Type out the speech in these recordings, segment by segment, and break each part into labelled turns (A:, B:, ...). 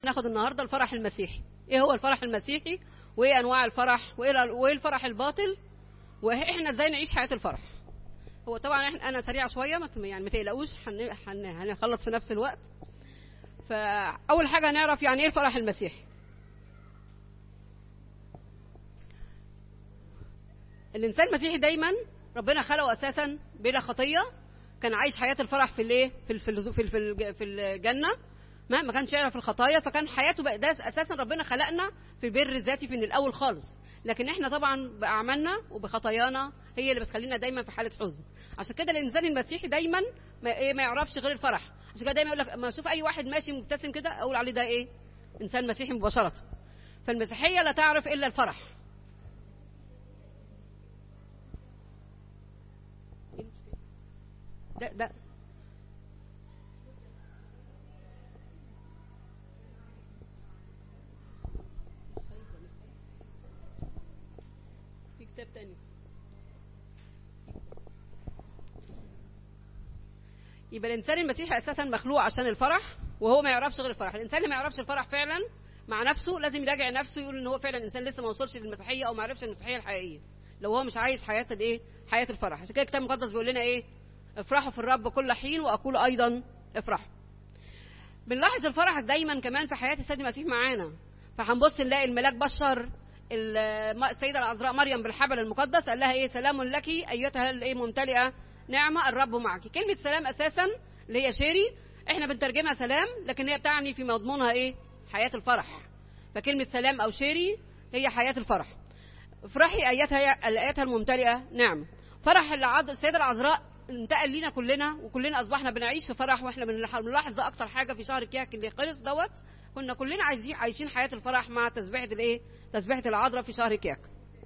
A: هناخد النهارده الفرح المسيحي ايه هو الفرح المسيحي وايه انواع الفرح وايه وايه الفرح الباطل واحنا ازاي نعيش حياه الفرح هو طبعا احنا انا سريعه شويه ما ت- يعني ما تقلقوش هن- هن- هنخلص في نفس الوقت فاول حاجه نعرف يعني ايه الفرح المسيحي الانسان المسيحي دايما ربنا خلقه اساسا بلا خطيه كان عايش حياه الفرح في الايه في ال- في ال- في ال- في الج- في الجنه ما ما كانش يعرف الخطايا فكان حياته بقى ده اساسا ربنا خلقنا في البر الذاتي في من الاول خالص لكن احنا طبعا باعمالنا وبخطايانا هي اللي بتخلينا دايما في حاله حزن عشان كده الانسان المسيحي دايما ما, إيه ما يعرفش غير الفرح عشان كده دايما يقول لك ما اشوف اي واحد ماشي مبتسم كده اقول عليه ده ايه انسان مسيحي مباشره فالمسيحيه لا تعرف الا الفرح ده ده في كتاب تاني يبقى الانسان المسيحي اساسا مخلوق عشان الفرح وهو ما يعرفش غير الفرح الانسان اللي ما يعرفش الفرح فعلا مع نفسه لازم يراجع نفسه يقول ان هو فعلا انسان لسه ما وصلش للمسيحيه او ما عرفش المسيحيه الحقيقيه لو هو مش عايز حياه الايه حياه الفرح عشان كده الكتاب المقدس بيقول لنا ايه افرحوا في الرب كل حين واقول ايضا افرحوا بنلاحظ الفرح دايما كمان في حياه السيد المسيح معانا فهنبص نلاقي الملاك بشر ال- السيده العذراء مريم بالحبل المقدس قال لها ايه سلام لك ايتها الايه ممتلئه نعمه الرب معك كلمه سلام اساسا اللي هي شيري احنا بنترجمها سلام لكن هي بتعني في مضمونها ايه حياه الفرح فكلمه سلام او شيري هي حياه الفرح افرحي ايتها ايتها الممتلئه نعمه فرح العذ... السيده العذراء انتقل لينا كلنا وكلنا اصبحنا بنعيش في فرح واحنا بنلاح- بنلاحظ ده اكتر حاجه في شهر كياك اللي خلص دوت كنا كلنا عايزين عايشين حياه الفرح مع تسبيحه الايه تسبيحه العذراء في شهر كياك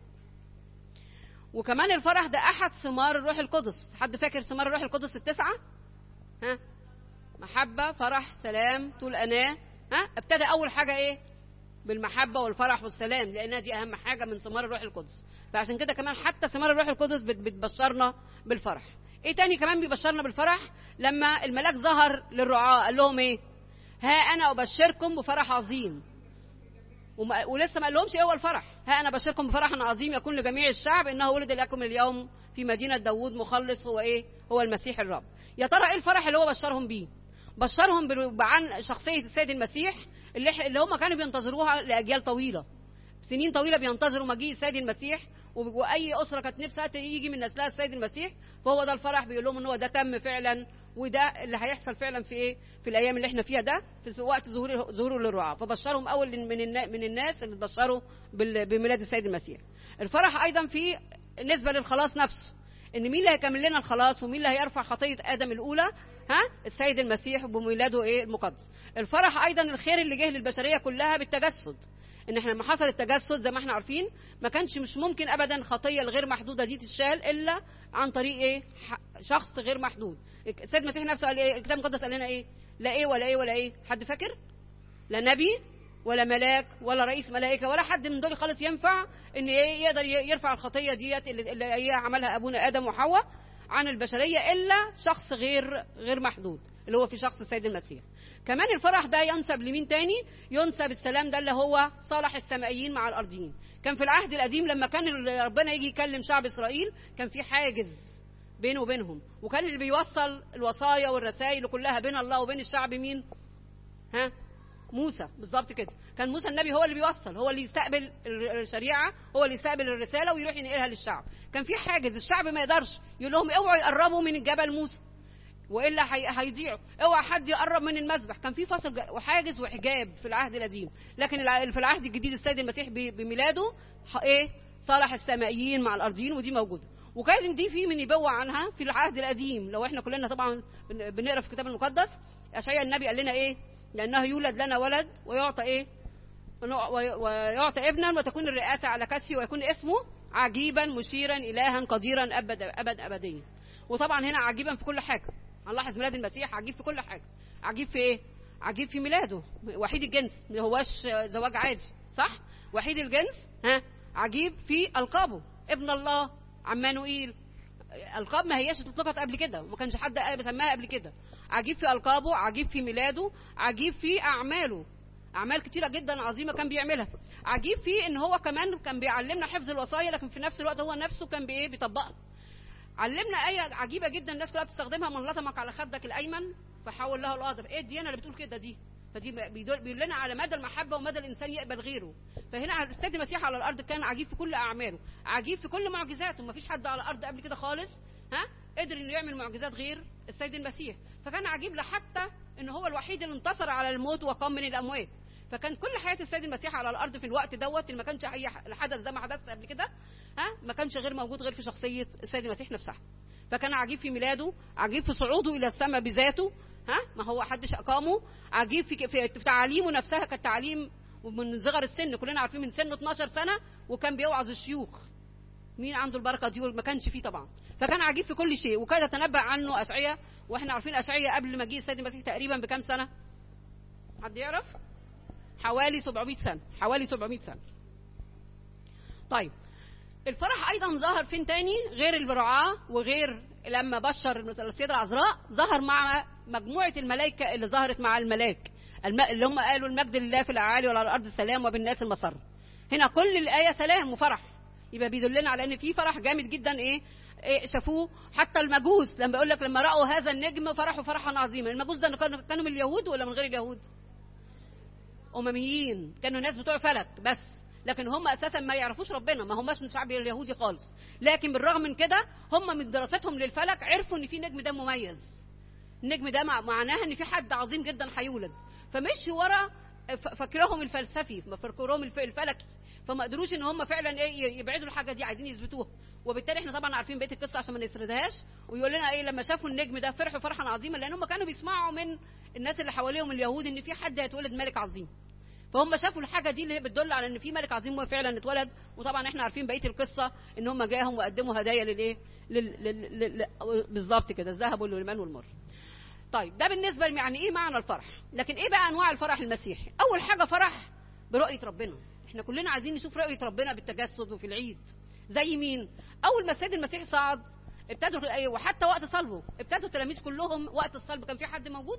A: وكمان الفرح ده احد ثمار الروح القدس حد فاكر ثمار الروح القدس التسعه ها محبه فرح سلام طول اناه ها ابتدى اول حاجه ايه بالمحبه والفرح والسلام لانها دي اهم حاجه من ثمار الروح القدس فعشان كده كمان حتى ثمار الروح القدس بت- بتبشرنا بالفرح ايه تاني كمان بيبشرنا بالفرح لما الملاك ظهر للرعاة قال لهم ايه ها انا ابشركم بفرح عظيم وما ولسه ما قالهمش ايه هو الفرح ها انا بشركم بفرح عظيم يكون لجميع الشعب انه ولد لكم اليوم في مدينه داوود مخلص هو ايه هو المسيح الرب يا ترى ايه الفرح اللي هو بشرهم بيه بشرهم بال- عن شخصيه السيد المسيح اللي, إح- اللي هم كانوا بينتظروها لاجيال طويله سنين طويله بينتظروا مجيء السيد المسيح وب- واي اسره كانت نفسها ت- يجي من نسلها السيد المسيح فهو ده الفرح بيقول لهم ان هو ده تم فعلا وده اللي هيحصل فعلا في ايه في الايام اللي احنا فيها ده في وقت ظهور ظهوره للرعاة فبشرهم اول من النا- من الناس اللي بشروا بال- بميلاد السيد المسيح الفرح ايضا في نسبه للخلاص نفسه ان مين اللي هيكمل لنا الخلاص ومين اللي هيرفع خطيه ادم الاولى ها السيد المسيح بميلاده ايه المقدس الفرح ايضا الخير اللي جه للبشريه كلها بالتجسد ان احنا لما حصل التجسد زي ما احنا عارفين ما كانش مش ممكن ابدا خطيه الغير محدوده دي تتشال الا عن طريق ايه ح- شخص غير محدود السيد المسيح نفسه قال ايه الكتاب المقدس قال لنا ايه لا ايه ولا ايه ولا ايه حد فاكر لا نبي ولا ملاك ولا رئيس ملائكه ولا حد من دول خالص ينفع ان ايه يقدر ي- يرفع الخطيه ديت اللي اللي هي عملها ابونا ادم وحواء عن البشريه الا شخص غير غير محدود اللي هو في شخص السيد المسيح كمان الفرح ده ينسب لمين تاني ينسب السلام ده اللي هو صالح السمائيين مع الارضيين كان في العهد القديم لما كان ال- ربنا يجي يكلم شعب اسرائيل كان في حاجز بينه وبينهم وكان اللي بيوصل الوصايا والرسائل كلها بين الله وبين الشعب مين ها موسى بالظبط كده كان موسى النبي هو اللي بيوصل هو اللي يستقبل الر- الشريعه هو اللي يستقبل الرساله ويروح ينقلها للشعب كان في حاجز الشعب ما يقدرش يقول لهم اوعوا يقربوا من الجبل موسى والا هي- هيضيعوا اوعى حد يقرب من المذبح كان في فصل ج- وحاجز وحجاب في العهد القديم لكن الع- في العهد الجديد السيد المسيح ب- بميلاده ح- ايه صالح السمائيين مع الارضيين ودي موجوده وكان دي في من يبوع عنها في العهد القديم لو احنا كلنا طبعا بن- بنقرا في الكتاب المقدس اشعياء النبي قال لنا ايه لانه يولد لنا ولد ويعطى ايه ونع- وي- ويعطى ابنا وتكون الرئاسه على كتفه ويكون اسمه عجيبا مشيرا الها قديرا ابد ابد ابديا وطبعا هنا عجيبا في كل حاجه هنلاحظ ميلاد المسيح عجيب في كل حاجه عجيب في ايه عجيب في ميلاده وحيد الجنس ما هوش زواج عادي صح وحيد الجنس ها عجيب في القابه ابن الله عمانوئيل القاب ما هياش اطلقت قبل كده وما كانش حد سماها قبل كده عجيب في القابه عجيب في ميلاده عجيب في اعماله اعمال كتيره جدا عظيمه كان بيعملها عجيب فيه ان هو كمان كان بيعلمنا حفظ الوصايا لكن في نفس الوقت هو نفسه كان بايه بيطبقها علمنا آية عجيبة جدا الناس كلها بتستخدمها من لطمك على خدك الأيمن فحول له الأقدر إيه الديانة اللي بتقول كده دي فدي بيدل, بيقول لنا على مدى المحبة ومدى الإنسان يقبل غيره فهنا السيد المسيح على الأرض كان عجيب في كل أعماله عجيب في كل معجزاته ما فيش حد على الأرض قبل كده خالص ها قدر إنه يعمل معجزات غير السيد المسيح فكان عجيب لحتى إن هو الوحيد اللي انتصر على الموت وقام من الأموات فكان كل حياه السيد المسيح على الارض في الوقت دوت اللي ما كانش اي الحدث ده ما حدث قبل كده ها ما كانش غير موجود غير في شخصيه السيد المسيح نفسها فكان عجيب في ميلاده عجيب في صعوده الى السماء بذاته ها ما هو حدش اقامه عجيب في, في, في تعاليمه نفسها كانت تعاليم من صغر السن كلنا عارفين من سنه 12 سنه وكان بيوعظ الشيوخ مين عنده البركه دي ما كانش فيه طبعا فكان عجيب في كل شيء وكان يتنبأ عنه اشعياء واحنا عارفين اشعياء قبل مجيء السيد المسيح تقريبا بكام سنه حد يعرف حوالي 700 سنه حوالي 700 سنه طيب الفرح ايضا ظهر فين تاني غير الرعاة وغير لما بشر السيدة العذراء ظهر مع مجموعة الملائكة اللي ظهرت مع الملاك اللي هم قالوا المجد لله في الاعالي وعلى الارض السلام وبالناس المسر هنا كل الايه سلام وفرح يبقى بيدلنا على ان في فرح جامد جدا ايه, إيه شافوه حتى المجوس لما يقول لك لما راوا هذا النجم فرحوا فرحا عظيما المجوس ده كانوا كانوا من اليهود ولا من غير اليهود امميين كانوا ناس بتوع فلك بس لكن هم اساسا ما يعرفوش ربنا ما هماش من شعب اليهودي خالص لكن بالرغم من كده هم من دراستهم للفلك عرفوا ان في نجم ده مميز النجم ده معناها ان في حد عظيم جدا هيولد فمشي ورا فكرهم الفلسفي فكرهم الفلكي فما قدروش ان هم فعلا ايه يبعدوا الحاجه دي عايزين يثبتوها وبالتالي احنا طبعا عارفين بقيه القصه عشان ما نسردهاش ويقول لنا ايه لما شافوا النجم ده فرحوا فرحا عظيما لان هم كانوا بيسمعوا من الناس اللي حواليهم اليهود ان في حد هيتولد ملك عظيم فهم شافوا الحاجه دي اللي هي بتدل على ان في ملك عظيم وفعلا اتولد وطبعا احنا عارفين بقيه القصه ان هم جاهم وقدموا هدايا للايه لل... لل... لل... بالظبط كده الذهب والليمان والمر طيب ده بالنسبه يعني ايه معنى الفرح لكن ايه بقى انواع الفرح المسيحي اول حاجه فرح برؤيه ربنا احنا كلنا عايزين نشوف رؤيه ربنا بالتجسد وفي العيد زي مين اول ما السيد المسيح صعد ابتدوا وحتى وقت صلبه ابتدوا التلاميذ كلهم وقت الصلب كان في حد موجود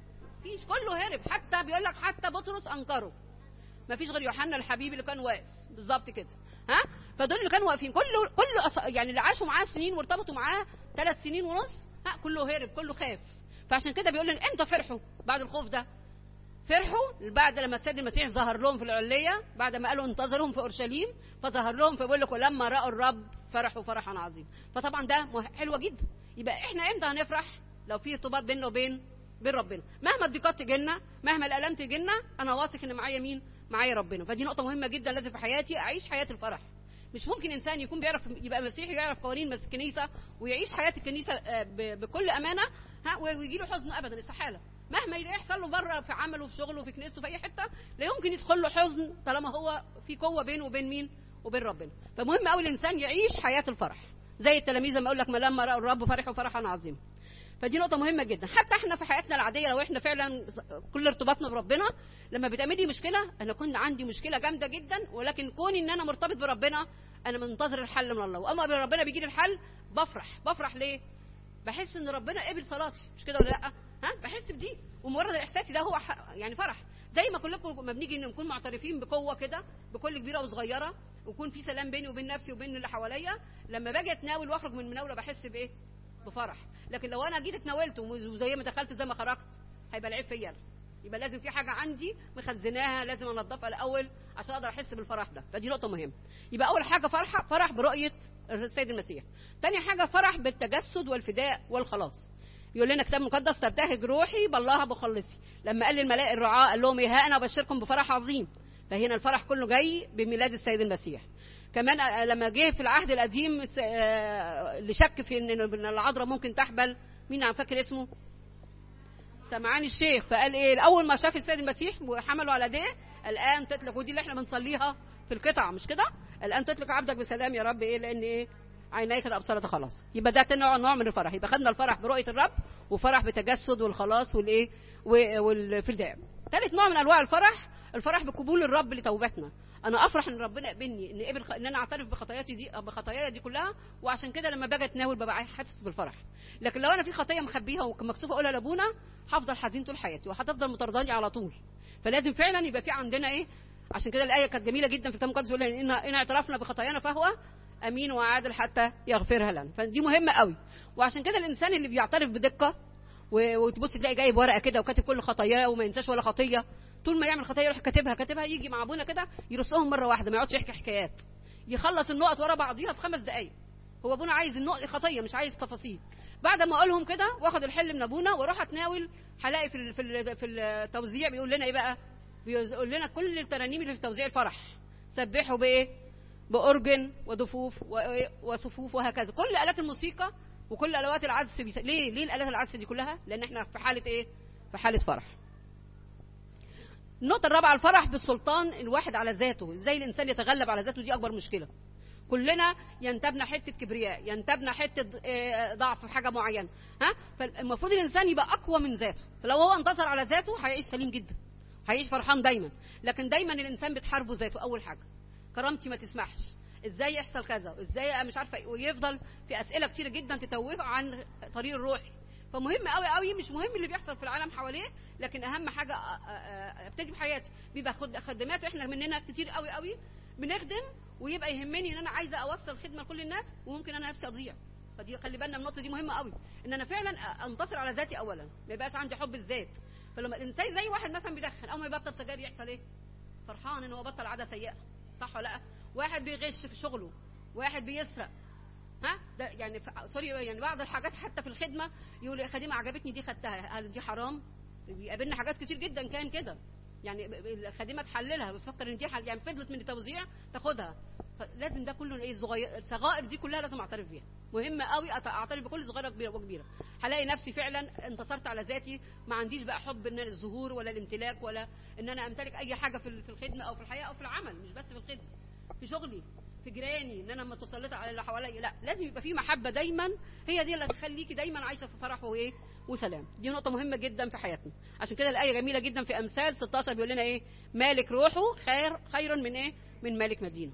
A: فيش كله هرب حتى بيقول لك حتى بطرس انكره ما فيش غير يوحنا الحبيب اللي كان واقف بالظبط كده ها فدول اللي كانوا واقفين كله كله أص... يعني اللي عاشوا معاه سنين وارتبطوا معاه ثلاث سنين ونص ها كله هرب كله خاف فعشان كده بيقول لنا امتى فرحوا بعد الخوف ده فرحوا بعد لما السيد المسيح ظهر لهم في العليه بعد ما قالوا انتظرهم في اورشليم فظهر لهم فبيقول لكم لما راوا الرب فرحوا فرحا عظيما فطبعا ده حلوه جدا يبقى احنا امتى هنفرح لو في ارتباط بيننا وبين بين ربنا مهما الضيقات تجينا مهما الالام تجينا انا واثق ان معايا مين معايا ربنا فدي نقطه مهمه جدا لازم في حياتي اعيش حياه الفرح مش ممكن انسان يكون بيعرف يبقى مسيحي ويعرف قوانين بس الكنيسه ويعيش حياه الكنيسه بكل امانه ها ويجي له حزن ابدا استحاله مهما يحصل له بره في عمله في شغله في كنيسته في اي حته لا يمكن يدخل له حزن طالما هو في قوه بينه وبين مين وبين ربنا فمهم قوي الانسان يعيش حياه الفرح زي التلاميذ لما يقول لك ما لما راوا الرب فرحوا فرحا عظيما فدي نقطة مهمة جدا حتى احنا في حياتنا العادية لو احنا فعلا كل ارتباطنا بربنا لما بتعمل لي مشكلة انا كنت عندي مشكلة جامدة جدا ولكن كوني ان انا مرتبط بربنا انا منتظر الحل من الله واما ربنا بيجي لي الحل بفرح بفرح ليه بحس ان ربنا قبل صلاتي مش كده ولا لا ها بحس بدي ومجرد الاحساس ده هو يعني فرح زي ما كلكم ما بنيجي نكون معترفين بقوه كده بكل كبيره وصغيره ويكون في سلام بيني وبين نفسي وبين اللي حواليا لما باجي اتناول واخرج من المناوله بحس بايه بفرح لكن لو انا جيت اتناولت وزي ما دخلت زي ما خرجت هيبقى العيب فيا انا يبقى لازم في حاجه عندي مخزناها لازم انضفها الاول عشان اقدر احس بالفرح ده فدي نقطه مهمه يبقى اول حاجه فرح فرح برؤيه السيد المسيح تاني حاجه فرح بالتجسد والفداء والخلاص يقول لنا الكتاب المقدس تبتهج روحي بالله بخلصي لما قال للملائكه الرعاة قال لهم ها انا ابشركم بفرح عظيم فهنا الفرح كله جاي بميلاد السيد المسيح كمان لما جه في العهد القديم اللي شك في ان العذراء ممكن تحبل مين عم فاكر اسمه سمعان الشيخ فقال ايه اول ما شاف السيد المسيح وحمله على ايديه الان تطلق ودي اللي احنا بنصليها في القطع مش كده الان تطلق عبدك بسلام يا رب ايه لان ايه عينيك ابصرت خلاص يبقى ده تاني نوع نوع من الفرح يبقى خدنا الفرح برؤيه الرب وفرح بتجسد والخلاص والايه والفداء ثالث نوع من انواع الفرح الفرح بقبول الرب لتوبتنا انا افرح ان ربنا يقبلني ان قبل ان انا اعترف بخطاياتي دي بخطاياي دي كلها وعشان كده لما باجي اتناول ببقى حاسس بالفرح لكن لو انا في خطيه مخبيها ومكسوفه اقولها لابونا هفضل حزين طول حياتي وهتفضل مطرداني على طول فلازم فعلا يبقى في عندنا ايه عشان كده الايه كانت جميله جدا في الكتاب المقدس بيقول ان ان اعترفنا بخطايانا فهو امين وعادل حتى يغفرها لنا فدي مهمه قوي وعشان كده الانسان اللي بيعترف بدقه و- وتبص تلاقي جايب ورقه كده وكاتب كل خطاياه وما ينساش ولا خطيه طول ما يعمل خطيه يروح كاتبها كاتبها يجي مع ابونا كده يرصهم مره واحده ما يقعدش يحكي حكايات يخلص النقط ورا بعضيها في خمس دقائق هو ابونا عايز النقط خطيه مش عايز تفاصيل بعد ما اقولهم كده واخد الحل من ابونا واروح اتناول هلاقي في ال- في ال- في التوزيع بيقول لنا ايه بقى بيقول لنا كل الترانيم اللي في توزيع الفرح سبحوا بايه باورجن ودفوف و- وصفوف وهكذا كل الات الموسيقى وكل ادوات العزف بيس... ليه ليه الالات العزف دي كلها لان احنا في حاله ايه في حاله فرح النقطة الرابعة الفرح بالسلطان الواحد على ذاته، ازاي الإنسان يتغلب على ذاته دي أكبر مشكلة. كلنا ينتابنا حتة كبرياء، ينتابنا حتة آه، ضعف في حاجة معينة، ها؟ فالمفروض الإنسان يبقى أقوى من ذاته، فلو هو انتصر على ذاته هيعيش سليم جدا. هيعيش فرحان دايما، لكن دايما الإنسان بتحاربه ذاته أول حاجة. كرامتي ما تسمحش، ازاي يحصل كذا، وازاي مش عارفة إيه، ويفضل في أسئلة كتيرة جدا تتوهه عن طريق الروحي. فمهم قوي قوي مش مهم اللي بيحصل في العالم حواليه لكن اهم حاجه أ- أ- أ- ابتدي بحياتي بيبقى خد- خدمات احنا مننا كتير قوي قوي بنخدم ويبقى يهمني ان انا عايزه اوصل خدمه لكل الناس وممكن انا نفسي اضيع فدي خلي بالنا من النقطه دي مهمه قوي ان انا فعلا أ- انتصر على ذاتي اولا ما يبقاش عندي حب الذات فلما الانسان زي واحد مثلا بيدخن اول ما يبطل سجاير يحصل ايه فرحان ان هو بطل عاده سيئه صح ولا لا واحد بيغش في شغله واحد بيسرق ها ده يعني ف- سوري يعني بعض الحاجات حتى في الخدمه يقول يا خديمه عجبتني دي خدتها هل دي حرام بيقابلنا حاجات كتير جدا كان كده يعني ب- ب- الخديمه تحللها بتفكر ان دي حل يعني فضلت من التوزيع تاخدها فلازم ده كله ايه الصغير الصغائر دي كلها لازم اعترف بيها مهم قوي أت- اعترف بكل صغيره كبيره وكبيره هلاقي نفسي فعلا انتصرت على ذاتي ما عنديش بقى حب ان الظهور ولا الامتلاك ولا ان انا امتلك اي حاجه في ال- في الخدمه او في الحياه او في العمل مش بس في الخدمه في شغلي في جيراني ان انا متسلطه على اللي حواليا لا لازم يبقى في محبه دايما هي دي اللي هتخليكي دايما عايشه في فرح وايه وسلام دي نقطه مهمه جدا في حياتنا عشان كده الايه جميله جدا في امثال 16 بيقول لنا ايه مالك روحه خير خير من ايه من مالك مدينه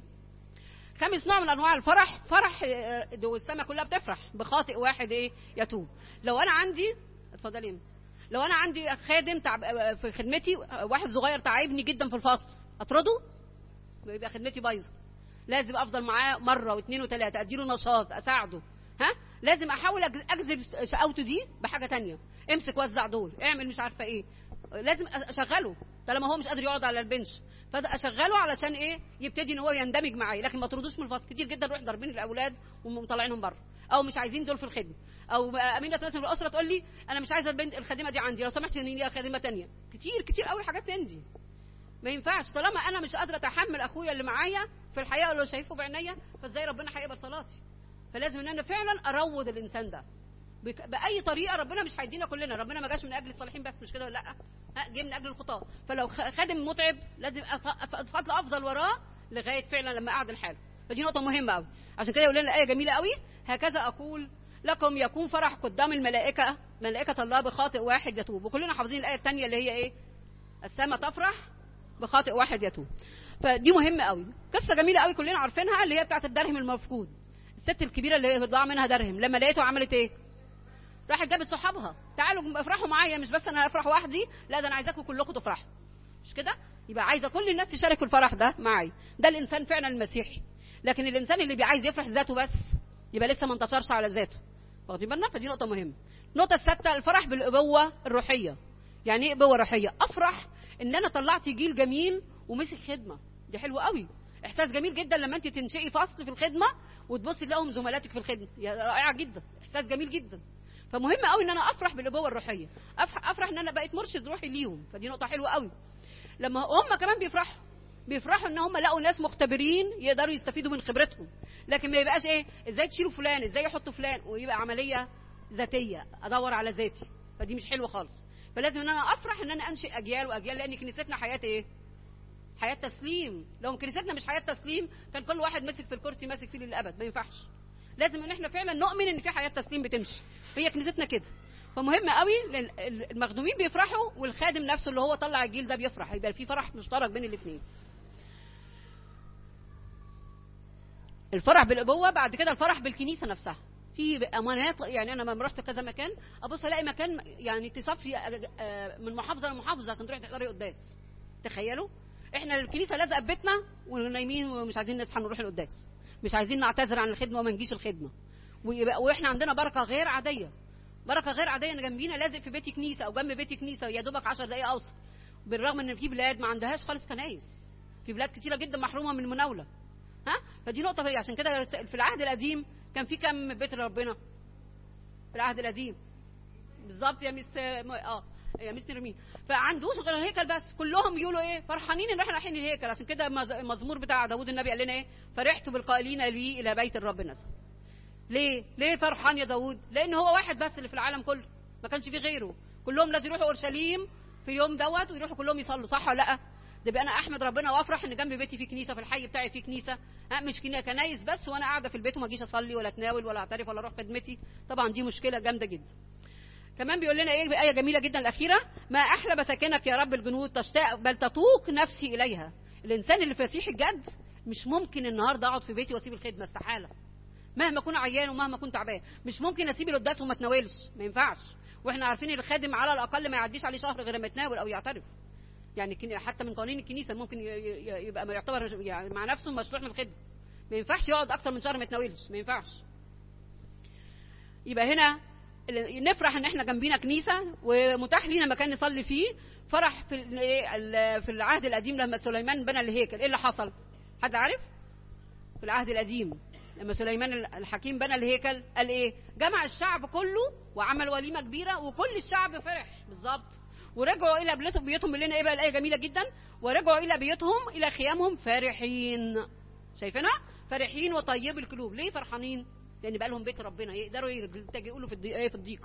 A: خامس نوع من انواع الفرح فرح آه، ده والسماء كلها بتفرح بخاطئ واحد ايه يتوب لو انا عندي اتفضلي انت لو انا عندي خادم تعب آه، في خدمتي آه، واحد صغير تعبني جدا في الفصل اطرده يبقى خدمتي بايظه لازم افضل معاه مره واثنين وثلاثه اديله نشاط اساعده ها لازم احاول أجز- اجذب شقاوته دي بحاجه تانية امسك وزع دول اعمل مش عارفه ايه لازم أ- اشغله طالما هو مش قادر يقعد على البنش فاشغله علشان ايه يبتدي ان هو يندمج معايا لكن ما تردوش من الفصل كتير جدا نروح ضاربين الاولاد ومطلعينهم بره او مش عايزين دول في الخدمه او امينه مثلا في الاسره تقول لي انا مش عايزه البنت الخادمه دي عندي لو سمحت ان ليها خادمه تانية كتير كتير قوي حاجات من دي ما ينفعش طالما انا مش قادره اتحمل اخويا اللي معايا في الحياه اللي شايفه بعينيا فازاي ربنا هيقبل صلاتي فلازم ان انا فعلا اروض الانسان ده بك- باي طريقه ربنا مش هيدينا كلنا ربنا ما جاش من اجل الصالحين بس مش كده ولا لا ها جه من اجل الخطاه فلو خ- خادم متعب لازم أف- أف- افضل افضل وراه لغايه فعلا لما اعدل حاله فدي نقطه مهمه قوي عشان كده يقول لنا الايه جميله قوي هكذا اقول لكم يكون فرح قدام الملائكه ملائكه الله بخاطئ واحد يتوب وكلنا حافظين الايه الثانيه اللي هي ايه السماء تفرح بخاطئ واحد يتوب فدي مهمه قوي قصه جميله قوي كلنا عارفينها اللي هي بتاعه الدرهم المفقود الست الكبيره اللي ضاع منها درهم لما لقيته عملت ايه راحت جابت صحابها تعالوا افرحوا معايا مش بس انا افرح وحدي لا ده انا عايزاكم كلكم تفرحوا مش كده يبقى عايزه كل الناس تشارك في الفرح ده معايا ده الانسان فعلا المسيحي لكن الانسان اللي عايز يفرح ذاته بس يبقى لسه ما انتشرش على ذاته واخدين بالنا فدي نقطه مهمه النقطه السادسه الفرح بالابوه الروحيه يعني ايه ابوه روحيه افرح ان انا طلعت جيل جميل ومسك خدمه دي حلوه قوي احساس جميل جدا لما انت تنشئي فصل في الخدمه وتبصي تلاقيهم زملاتك في الخدمه يا رائعه جدا احساس جميل جدا فمهم قوي ان انا افرح بالابوه الروحيه أفرح, افرح ان انا بقيت مرشد روحي ليهم فدي نقطه حلوه قوي لما هم كمان بيفرحوا بيفرحوا ان هم لقوا ناس مختبرين يقدروا يستفيدوا من خبرتهم لكن ما يبقاش ايه ازاي تشيلوا فلان ازاي يحطوا فلان ويبقى عمليه ذاتيه ادور على ذاتي فدي مش حلوه خالص فلازم ان انا افرح ان انا انشئ اجيال واجيال لان كنيستنا حياه ايه حياه تسليم لو كنيستنا مش حياه تسليم كان كل واحد ماسك في الكرسي ماسك فيه للابد ما ينفعش لازم ان احنا فعلا نؤمن ان في حياه تسليم بتمشي هي كنيستنا كده فمهم قوي لان المخدومين بيفرحوا والخادم نفسه اللي هو طلع الجيل ده بيفرح يبقى في فرح مشترك بين الاثنين الفرح بالابوه بعد كده الفرح بالكنيسه نفسها في امانات يعني انا لما رحت كذا مكان ابص الاقي مكان يعني تسافري من محافظه لمحافظه عشان تروحي تحضري قداس تخيلوا احنا الكنيسه لازقه في بيتنا ونايمين ومش عايزين نصحى نروح القداس مش عايزين نعتذر عن الخدمه وما نجيش الخدمه ويبقى واحنا عندنا بركه غير عاديه بركه غير عاديه ان جنبينا لازق في بيتي كنيسه او جنب بيتي كنيسه يا دوبك 10 دقائق اوصل بالرغم ان في بلاد ما عندهاش خالص كنايس في بلاد كتيره جدا محرومه من المناوله ها فدي نقطه هي عشان كده في العهد القديم كان في كم بيت لربنا في العهد القديم بالظبط يا مس اه يا مس نرمين فعندوش غير الهيكل بس كلهم بيقولوا ايه فرحانين ان احنا رايحين الهيكل عشان كده مز- المزمور بتاع داوود النبي قال لنا ايه فرحت بالقائلين لي الى بيت الرب نزل ليه ليه فرحان يا داوود لان هو واحد بس اللي في العالم كله ما كانش فيه غيره كلهم لازم يروحوا اورشليم في اليوم دوت ويروحوا كلهم يصلوا صح ولا لا ده بقى انا احمد ربنا وافرح ان جنب بيتي في كنيسه في الحي بتاعي في كنيسه ها مش كنا- كنايس بس وانا قاعده في البيت وما اجيش اصلي ولا اتناول ولا اعترف ولا اروح خدمتي طبعا دي مشكله جامده جدا كمان بيقول لنا ايه بآية جميلة جدا الأخيرة ما أحلى مساكنك يا رب الجنود تشتاق بل تطوق نفسي إليها الإنسان اللي في مسيح الجد مش ممكن النهارده أقعد في بيتي وأسيب الخدمة استحالة مهما أكون عيان ومهما كنت تعبان مش ممكن أسيب القداس وما اتناولش ما ينفعش واحنا عارفين ان الخادم على الأقل ما يعديش عليه شهر غير ما يتناول أو يعترف يعني كن- حتى من قوانين الكنيسة ممكن ي- ي- يبقى ما يعتبر يعني مع نفسه مشروع من الخدمة ما ينفعش يقعد أكتر من شهر ما يتناولش ما ينفعش يبقى هنا ال- نفرح ان احنا جنبينا كنيسه ومتاح لينا مكان نصلي فيه فرح في ال- إيه ال- في العهد القديم لما سليمان بنى الهيكل ايه اللي حصل حد عارف في العهد القديم لما سليمان ال- الحكيم بنى الهيكل قال ايه جمع الشعب كله وعمل وليمه كبيره وكل الشعب فرح بالظبط ورجعوا الى بيوتهم بيوتهم لنا ايه بقى الايه جميله جدا ورجعوا الى بيوتهم الى خيامهم فرحين شايفينها فرحين وطيب القلوب ليه فرحانين لان بقى لهم بيت ربنا يقدروا يلجئوا له في الضيق ايه في الضيق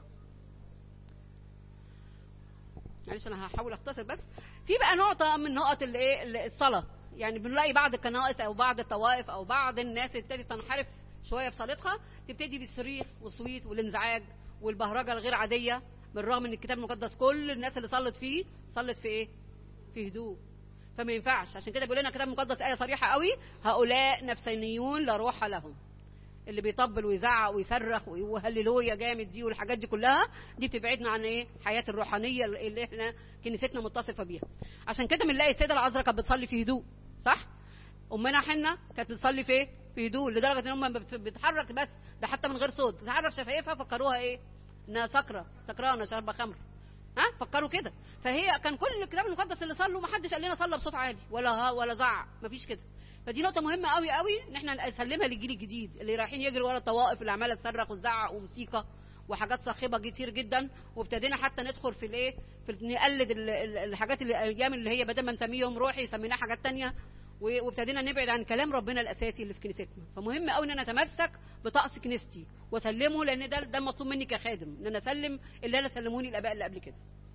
A: معلش انا هحاول اختصر بس في بقى نقطه من نقط الايه الصلاه يعني بنلاقي بعض الكنائس او بعض الطوائف او بعض الناس ابتدت تنحرف شويه في صلاتها تبتدي بالصريخ والصويت والانزعاج والبهرجه الغير عاديه بالرغم ان الكتاب المقدس كل الناس اللي صلت فيه صلت في ايه في هدوء فما ينفعش عشان كده بيقول لنا الكتاب المقدس ايه صريحه قوي هؤلاء نفسانيون لا روح لهم اللي بيطبل ويزعق ويصرخ وهللويا جامد دي والحاجات دي كلها دي بتبعدنا عن ايه حياه الروحانيه اللي احنا كنيستنا متصفه بيها عشان كده بنلاقي السيده العذراء كانت بتصلي في هدوء صح امنا حنا كانت بتصلي في ايه في هدوء لدرجه ان هم بت- بتحرك بس ده حتى من غير صوت تتحرك شفايفها فكروها ايه انها سكره سكرانه شاربه خمر ها فكروا كده فهي كان كل الكتاب المقدس اللي صلوا ما حدش قال لنا صلى بصوت عالي ولا ها ولا زعق مفيش كده فدي نقطه مهمه قوي قوي ان احنا نسلمها للجيل الجديد اللي رايحين يجروا ورا الطوائف اللي عماله تصرخ وتزعق وموسيقى وحاجات صاخبه كتير جدا وابتدينا حتى ندخل في الايه في ال- نقلد ال- ال- الحاجات اللي الايام اللي هي بدل ما نسميهم روحي سميناها حاجات تانية و- وابتدينا نبعد عن كلام ربنا الاساسي اللي في كنيستنا فمهم قوي ان انا اتمسك بطقس كنيستي واسلمه لان ده ده المطلوب مني كخادم ان انا اسلم اللي انا سلموني الاباء اللي قبل كده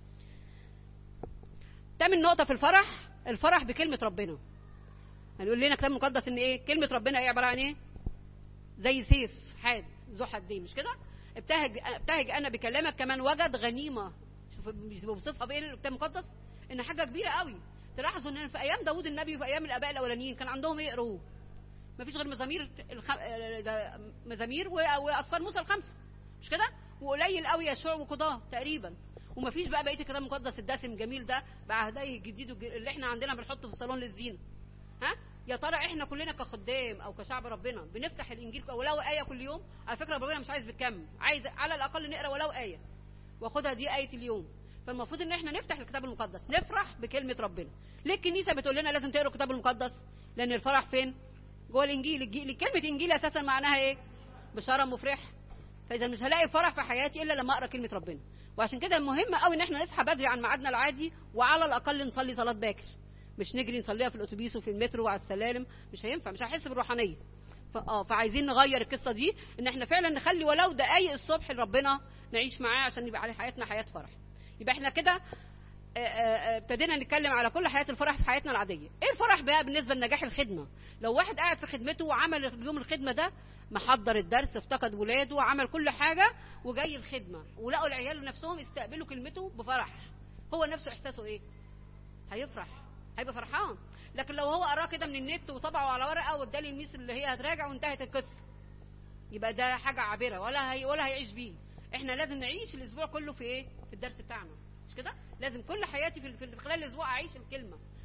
A: تامن نقطه في الفرح الفرح بكلمه ربنا هنقول لنا الكتاب المقدس ان ايه كلمه ربنا ايه عباره عن ايه زي سيف حاد ذو حدين مش كده ابتهج ابتهج انا بكلامك كمان وجد غنيمه شوف بيوصفها بايه الكتاب المقدس ان حاجه كبيره قوي تلاحظوا ان في ايام داوود النبي وفي ايام الاباء الاولانيين كان عندهم ايه يقروه مفيش غير مزامير الخ... ده مزامير و- واصفار موسى الخمسه مش كده وقليل قوي يشوع وقضاه تقريبا ومفيش بقى بقيه الكتاب المقدس الدسم الجميل ده بعهديه الجديد والج- اللي احنا عندنا بنحطه في الصالون للزينه ها يا ترى احنا كلنا كخدام او كشعب ربنا بنفتح الانجيل ولو ايه كل يوم على فكره ربنا مش عايز بالكم عايز على الاقل نقرا ولو ايه واخدها دي ايه اليوم فالمفروض ان احنا نفتح الكتاب المقدس نفرح بكلمه ربنا ليه الكنيسه بتقول لنا لازم تقروا الكتاب المقدس لان الفرح فين جوه الانجيل الجي- كلمه انجيل اساسا معناها ايه بشاره مفرحه فاذا مش هلاقي فرح في حياتي الا لما اقرا كلمه ربنا وعشان كده مهم قوي ان احنا نصحى بدري عن ميعادنا العادي وعلى الاقل نصلي صلاه باكر مش نجري نصليها في الاتوبيس وفي المترو وعلى السلالم مش هينفع مش هحس بالروحانيه ف- اه فعايزين نغير القصه دي ان احنا فعلا نخلي ولو دقايق الصبح لربنا نعيش معاه عشان يبقى على حياتنا حياه فرح يبقى احنا كده آه، آه، ابتدينا نتكلم على كل حياه الفرح في حياتنا العاديه ايه الفرح بقى بالنسبه لنجاح الخدمه لو واحد قاعد في خدمته وعمل يوم الخدمه ده محضر الدرس افتقد ولاده وعمل كل حاجه وجاي الخدمه ولقوا العيال نفسهم يستقبلوا كلمته بفرح هو نفسه احساسه ايه هيفرح هيبقى فرحان لكن لو هو قراه كده من النت وطبعه على ورقه وادالي الميس اللي هي هتراجع وانتهت القصه يبقى ده حاجه عابره ولا هي ولا هيعيش بيه احنا لازم نعيش الاسبوع كله في ايه في الدرس بتاعنا مش كده لازم كل حياتي في في خلال الاسبوع اعيش الكلمه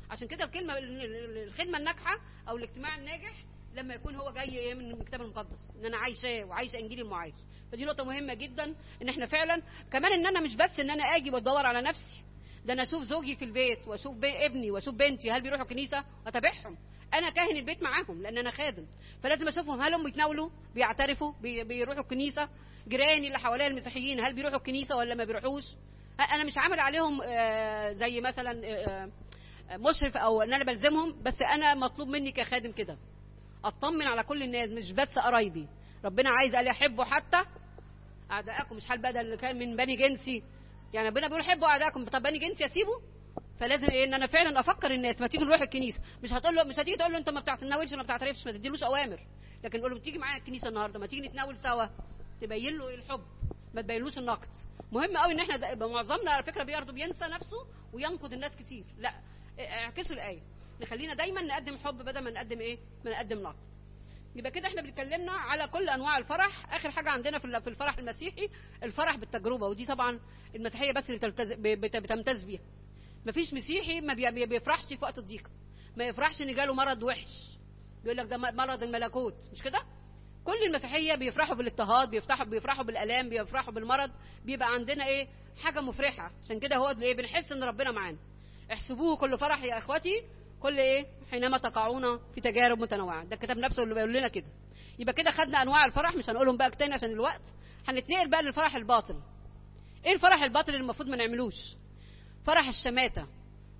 A: عشان كده الكلمه ال- ال- الخدمه الناجحه او الاجتماع الناجح لما يكون هو جاي ايه من الكتاب المقدس ان انا عايشاه وعايشه انجيل المعايش فدي نقطه مهمه جدا ان احنا فعلا كمان ان انا مش بس ان انا اجي وادور على نفسي ده انا اشوف زوجي في البيت واشوف بي ابني واشوف بنتي هل بيروحوا كنيسه واتابعهم انا كاهن البيت معاهم لان انا خادم فلازم اشوفهم هل هم بيتناولوا بيعترفوا بي- بيروحوا الكنيسه جيراني اللي حواليا المسيحيين هل بيروحوا الكنيسه ولا ما بيروحوش انا مش عامل عليهم آه، زي مثلا آه، آه، مشرف او ان انا بلزمهم بس انا مطلوب مني كخادم كده اطمن على كل الناس مش بس قرايبي ربنا عايز قال يحبوا حتى اعدائكم مش حال بقى ده اللي كان من بني جنسي يعني ربنا بيقول حبوا اعدائكم طب بني جنسي اسيبه فلازم ايه ان انا فعلا افكر الناس ما تيجي نروح الكنيسه مش هتقول له مش هتيجي تقول له انت ما بتتناولش ما بتعترفش ما تديلوش اوامر لكن قول له تيجي معايا الكنيسه النهارده ما تيجي نتناول سوا تبين له الحب ما تبينلوش النقد مهم قوي ان احنا ده- يبقى معظمنا على فكره برضه بينسى نفسه وينقد الناس كتير لا اعكسوا الايه نخلينا دايما نقدم حب بدل ما نقدم ايه ما نقدم نقد يبقى كده احنا بنتكلمنا على كل انواع الفرح اخر حاجه عندنا في في الفرح المسيحي الفرح بالتجربه ودي طبعا المسيحيه بس اللي بتلتز- بت- بتمتاز بيها مفيش مسيحي ما بي- بي- بيفرحش في وقت الضيقه ما يفرحش ان جاله مرض وحش بيقول لك ده م- مرض الملكوت مش كده كل المسيحيه بيفرحوا بالاضطهاد بيفرحوا بيفرحوا بالالام بيفرحوا بالمرض بيبقى عندنا ايه حاجه مفرحه عشان كده هو ايه بنحس ان ربنا معانا احسبوه كل فرح يا اخوتي كل ايه حينما تقعون في تجارب متنوعه ده الكتاب نفسه اللي بيقول لنا كده يبقى كده خدنا انواع الفرح مش هنقولهم بقى تاني عشان الوقت هنتنقل بقى للفرح الباطل ايه الفرح الباطل اللي المفروض ما نعملوش فرح الشماته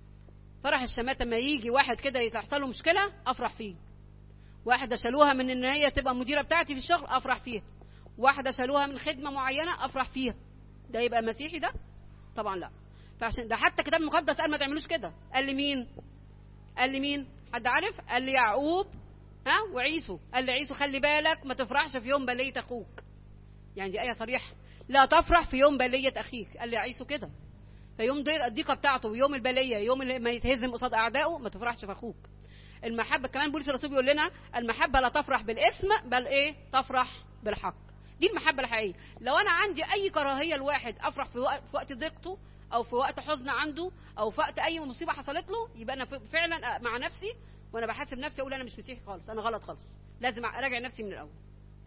A: فرح الشماته ما يجي واحد كده يحصل له مشكله افرح فيه واحده شالوها من ان هي تبقى مديره بتاعتي في الشغل افرح فيها واحده شالوها من خدمه معينه افرح فيها ده يبقى مسيحي ده طبعا لا فعشان ده حتى الكتاب المقدس قال ما تعملوش كده قال لي مين قال لي مين حد عارف قال لي يعقوب ها وعيسو قال لي عيسو خلي بالك ما تفرحش في يوم بليه اخوك يعني دي ايه صريحه لا تفرح في يوم بليه اخيك قال لي عيسو كده فيوم ضيق- الضيقه بتاعته ويوم البليه يوم اللي ما يتهزم قصاد اعدائه ما تفرحش في اخوك المحبه كمان بولس الرسول بيقول لنا المحبه لا تفرح بالاسم بل ايه تفرح بالحق دي المحبه الحقيقيه لو انا عندي اي كراهيه لواحد افرح في وقت في وقت ضيقته او في وقت حزن عنده او في وقت اي مصيبه حصلت له يبقى انا ف- فعلا مع نفسي وانا بحاسب نفسي اقول انا مش مسيحي خالص انا غلط خالص لازم اراجع نفسي من الاول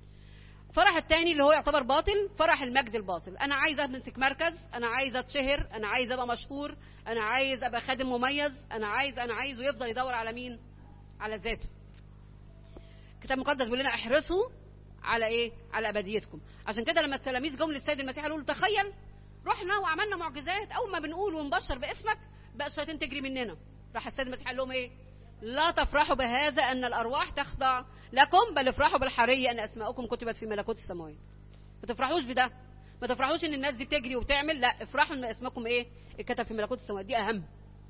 A: فرح التاني اللي هو يعتبر باطل فرح المجد الباطل انا عايز امسك مركز انا عايز اتشهر انا عايز ابقى مشهور انا عايز ابقى خادم مميز انا عايز انا عايز ويفضل يدور على مين على ذاته الكتاب المقدس بيقول لنا احرصوا على ايه على ابديتكم عشان كده لما التلاميذ جم للسيد المسيح قالوا له تخيل رحنا وعملنا معجزات اول ما بنقول ونبشر باسمك بقى الشياطين تجري مننا راح السيد المسيح قال لهم ايه لا تفرحوا بهذا ان الارواح تخضع لكم بل افرحوا بالحريه ان اسماءكم كتبت في ملكوت السماوات ما تفرحوش بده ما تفرحوش ان الناس دي بتجري وبتعمل لا افرحوا ان اسمكم ايه اتكتب في ملكوت السماوات دي اهم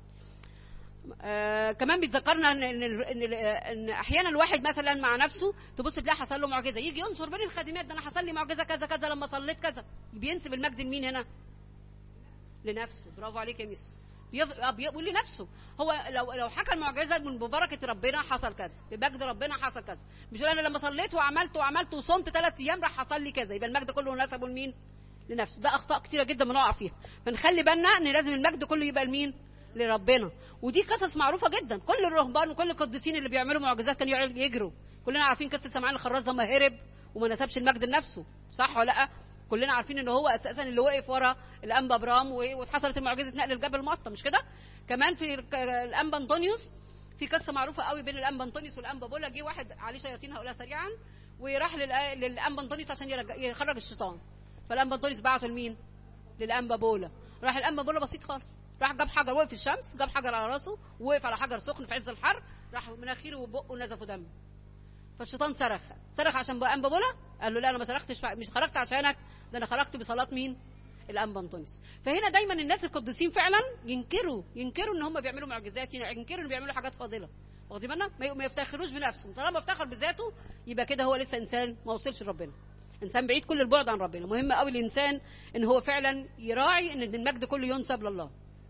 A: آه كمان بيتذكرنا ان ان ان, إن احيانا الواحد مثلا مع نفسه تبص تلاقي حصل له معجزه يجي ينشر بين الخادمات ده انا حصل لي معجزه كذا كذا لما صليت كذا بينسب المجد لمين هنا؟ لنفسه برافو عليك يا ميس بيف- آه، بيقول لنفسه هو لو لو حكى المعجزه من ببركه ربنا حصل كذا بمجد ربنا حصل كذا مش يقول انا لما صليت وعملت وعملت وصمت ثلاث ايام راح حصل لي كذا يبقى المجد كله نسبه لمين؟ لنفسه ده اخطاء كتيره جدا بنقع فيها فنخلي بالنا ان لازم المجد كله يبقى لمين؟ لربنا ودي قصص معروفه جدا كل الرهبان وكل القديسين اللي بيعملوا معجزات كانوا يقعدوا يجروا كلنا عارفين قصه سمعان الخراز لما هرب وما نسبش المجد لنفسه صح ولا لا كلنا عارفين ان هو اساسا اللي وقف ورا الانبا ابرام و- واتحصلت معجزه نقل الجبل مطه مش كده كمان في الك- الانبا انطونيوس في قصه معروفه قوي بين الانبا انطونيوس والانبا بولا جه واحد عليه شياطين هقولها سريعا وراح للآ- للانبا انطونيوس عشان يرجع يخرج الشيطان فالانبا انطونيوس بعته لمين للانبا بولا راح الانبا بولا بسيط خالص راح جاب حجر وقف في الشمس جاب حجر على راسه وقف على حجر سخن في عز الحر راح مناخيره وبقه نزفوا دم فالشيطان صرخ صرخ عشان بقى انبا بولا قال له لا انا ما صرختش مش خرجت عشانك ده انا خرجت بصلاه مين الانبا انطونيوس فهنا دايما الناس القديسين فعلا ينكروا ينكروا ان هم بيعملوا معجزات ينكروا ان بيعملوا حاجات فاضله واخدين بالنا ما- ما يفتخروش بنفسهم طالما افتخر بذاته يبقى كده هو لسه انسان ما وصلش لربنا انسان بعيد كل البعد عن ربنا مهم قوي الانسان ان هو فعلا يراعي ان المجد كله ينسب لله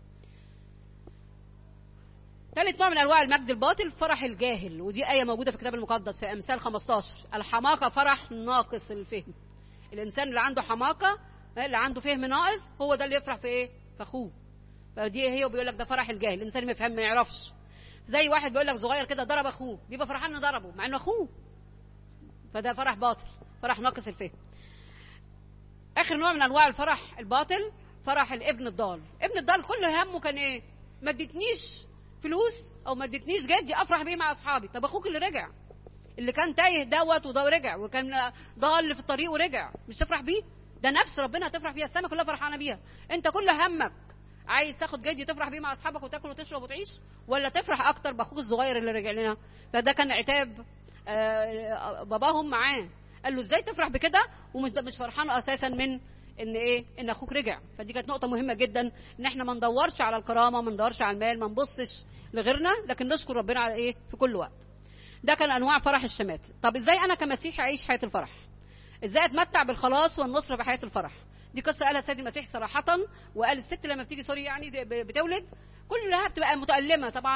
A: ثالث نوع من انواع المجد الباطل فرح الجاهل ودي ايه موجوده في الكتاب المقدس في امثال 15 الحماقه فرح ناقص الفهم الانسان اللي عنده حماقه اللي عنده فهم ناقص هو ده اللي يفرح في ايه في اخوه فدي هي وبيقول لك ده فرح الجاهل الانسان ما يفهم ما يعرفش زي واحد بيقول لك صغير كده ضرب اخوه بيبقى فرحان انه ضربه مع انه اخوه فده فرح باطل فرح ناقص الفهم اخر نوع من انواع الفرح الباطل فرح الابن الضال ابن الضال كل همه كان ايه ما اديتنيش فلوس او ما اديتنيش جدي افرح بيه مع اصحابي طب اخوك اللي رجع اللي كان تايه دوت وده ورجع وكان ضال في الطريق ورجع مش تفرح بيه ده نفس ربنا هتفرح بيها السما كلها فرحانه بيها انت كل همك عايز تاخد جدي تفرح بيه مع اصحابك وتاكل وتشرب وتعيش ولا تفرح اكتر باخوك الصغير اللي رجع لنا فده كان عتاب آه، باباهم معاه قال له ازاي تفرح بكده ومش فرحان اساسا من ان ايه ان اخوك رجع فدي كانت نقطه مهمه جدا ان احنا ما ندورش على الكرامه ما ندورش على المال ما نبصش لغيرنا لكن نشكر ربنا على ايه في كل وقت ده كان انواع فرح الشمات طب ازاي انا كمسيحي اعيش حياه الفرح ازاي اتمتع بالخلاص والنصر في حياه الفرح دي قصه قالها السيد المسيح صراحه وقال الست لما بتيجي سوري يعني بتولد كلها بتبقى متألمة طبعا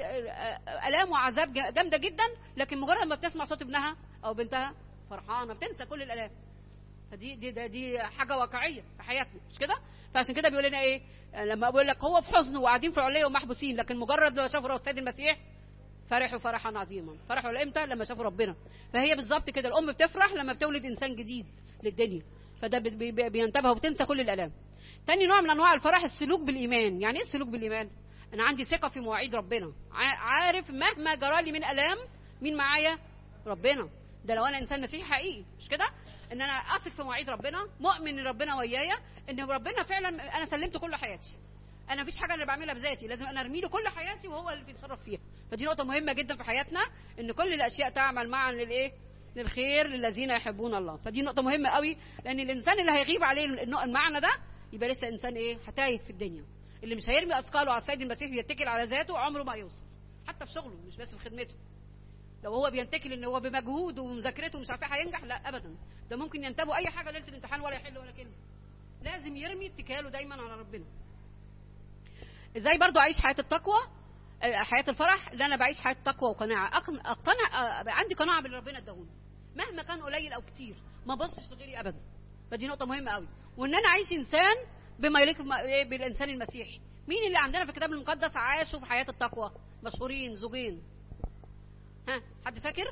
A: آلام وعذاب جامدة جدا لكن مجرد ما بتسمع صوت ابنها أو بنتها فرحانة بتنسى كل الآلام فدي دي دي, دي حاجة واقعية في حياتنا مش كده؟ فعشان كده بيقول لنا إيه؟ لما بقول لك هو في حزن وقاعدين في علية ومحبوسين لكن مجرد ما شافوا السيد المسيح فرحوا فرحا عظيما فرحوا امتى لما شافوا ربنا فهي بالظبط كده الام بتفرح لما بتولد انسان جديد للدنيا فده بينتبه وبتنسى كل الالام تاني نوع من انواع الفرح السلوك بالايمان يعني ايه السلوك بالايمان انا عندي ثقه في مواعيد ربنا عارف مهما جرى لي من الام مين معايا ربنا ده لو انا انسان مسيحي حقيقي مش كده ان انا اثق في مواعيد ربنا مؤمن ان ربنا ويايا ان ربنا فعلا انا سلمت كل حياتي انا مفيش حاجه انا بعملها بذاتي لازم انا ارمي له كل حياتي وهو اللي بيتصرف فيها فدي نقطه مهمه جدا في حياتنا ان كل الاشياء تعمل معا للايه للخير للذين يحبون الله فدي نقطه مهمه قوي لان الانسان اللي هيغيب عليه المعنى ده يبقى لسه انسان ايه هتايه في الدنيا اللي مش هيرمي اثقاله على السيد المسيح ويتكل على ذاته عمره ما يوصل حتى في شغله مش بس في خدمته لو هو بينتكل ان هو بمجهوده ومذاكرته مش عارف هينجح لا ابدا ده ممكن ينتبه اي حاجه ليله الامتحان ولا يحل ولا كلمه لازم يرمي اتكاله دايما على ربنا ازاي برضو اعيش حياه التقوى حياه الفرح اللي انا بعيش حياه تقوى وقناعه اقتنع عندي قناعه باللي ربنا اداهوني مهما كان قليل او كتير ما بصش لغيري ابدا فدي نقطه مهمه قوي وان انا اعيش انسان بما يليق بالانسان المسيحي مين اللي عندنا في الكتاب المقدس عاشوا في حياه التقوى مشهورين زوجين ها حد فاكر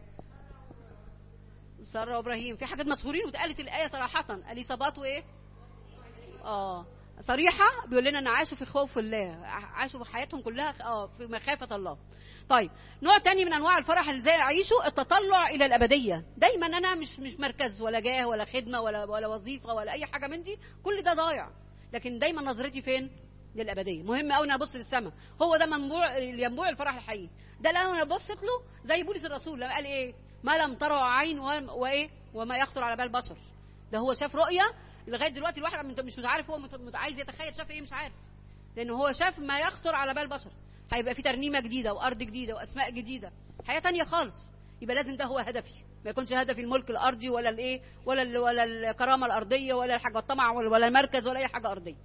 A: ساره وابراهيم في حاجات مشهورين واتقالت الايه صراحه اليصابات وايه اه صريحه بيقول لنا ان عاشوا في خوف الله عاشوا في حياتهم كلها اه في مخافه الله طيب نوع تاني من انواع الفرح اللي ازاي اعيشه التطلع الى الابديه دايما انا مش مش مركز ولا جاه ولا خدمه ولا ولا وظيفه ولا اي حاجه من دي كل ده ضايع لكن دايما نظرتي فين للابديه مهم قوي ان ابص للسماء هو ده منبوع ينبوع الفرح الحقيقي ده لو انا بصيت له زي بولس الرسول لما قال ايه ما لم ترى عين وايه وما يخطر على بال بشر ده هو شاف رؤيه لغايه دلوقتي الواحد مش عارف هو عايز يتخيل شاف ايه مش عارف لان هو شاف ما يخطر على بال بشر هيبقى في ترنيمه جديده وارض جديده واسماء جديده حياه تانية خالص يبقى لازم ده هو هدفي ما يكونش هدفي الملك الارضي ولا الايه ولا ال ولا الكرامه الارضيه ولا الحاجه الطمع ولا المركز ولا اي حاجه ارضيه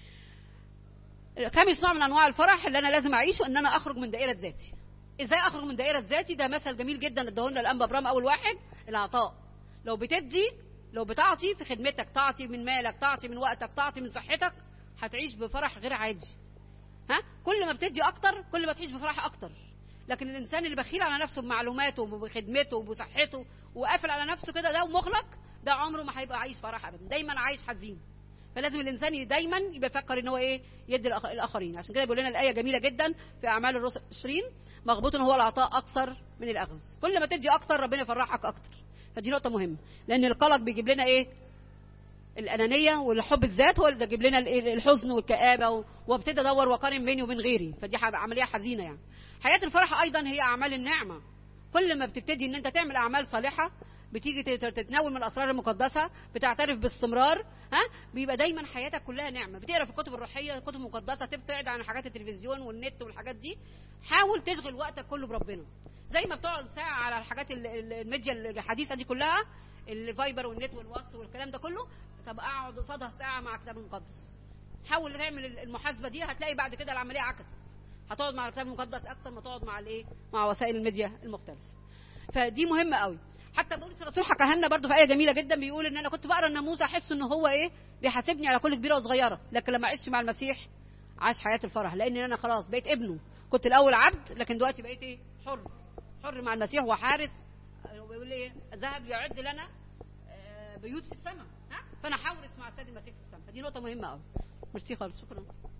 A: خامس نوع من انواع الفرح اللي انا لازم اعيشه ان انا اخرج من دائره ذاتي ازاي اخرج من دائره ذاتي ده مثل جميل جدا اداهولنا الانبا ابرام اول واحد العطاء لو بتدي لو بتعطي في خدمتك تعطي من مالك تعطي من وقتك تعطي من صحتك هتعيش بفرح غير عادي ها كل ما بتدي اكتر كل ما تعيش بفرح اكتر لكن الانسان اللي بخيل على نفسه بمعلوماته وبخدمته وبصحته وقافل على نفسه كده ده ومغلق ده عمره ما هيبقى عايش فرح ابدا دايما عايش حزين فلازم الانسان دايما يبقى يفكر ان هو ايه يدي الاخرين عشان كده بيقول لنا الايه جميله جدا في اعمال الرسل 20 مغبوط هو العطاء اكثر من الاخذ كل ما تدي اكتر ربنا يفرحك اكتر فدي نقطه مهمه لان القلق بيجيب لنا ايه الانانيه والحب الذات هو اللي بيجيب لنا الحزن والكابه وابتدي ادور واقارن بيني وبين غيري فدي عمليه حزينه يعني حياه الفرح ايضا هي اعمال النعمه كل ما بتبتدي ان انت تعمل اعمال صالحه بتيجي تتناول من الاسرار المقدسه بتعترف باستمرار ها بيبقى دايما حياتك كلها نعمه بتقرا في الكتب الروحيه الكتب المقدسه تبتعد عن حاجات التلفزيون والنت والحاجات دي حاول تشغل وقتك كله بربنا زي ما بتقعد ساعه على الحاجات الميديا الحديثه دي كلها الفايبر والنت والواتس والكلام ده كله طب اقعد قصادها ساعه مع الكتاب المقدس حاول تعمل المحاسبه دي هتلاقي بعد كده العمليه عكست هتقعد مع الكتاب المقدس اكتر ما تقعد مع الايه مع وسائل الميديا المختلفه فدي مهمه قوي حتى بولس الرسول حكاها لنا برضه في ايه جميله جدا بيقول ان انا كنت بقرا الناموس احس ان هو ايه بيحاسبني على كل كبيره وصغيره لكن لما عشت مع المسيح عاش حياه الفرح لان انا خلاص بقيت ابنه كنت الاول عبد لكن دلوقتي بقيت ايه حر حر مع المسيح وحارس آه، بيقول لي ايه ذهب يعد لنا آه، بيوت في السماء ها فانا حورس مع السيد المسيح في السماء فدي نقطه مهمه قوي ميرسي خالص شكرا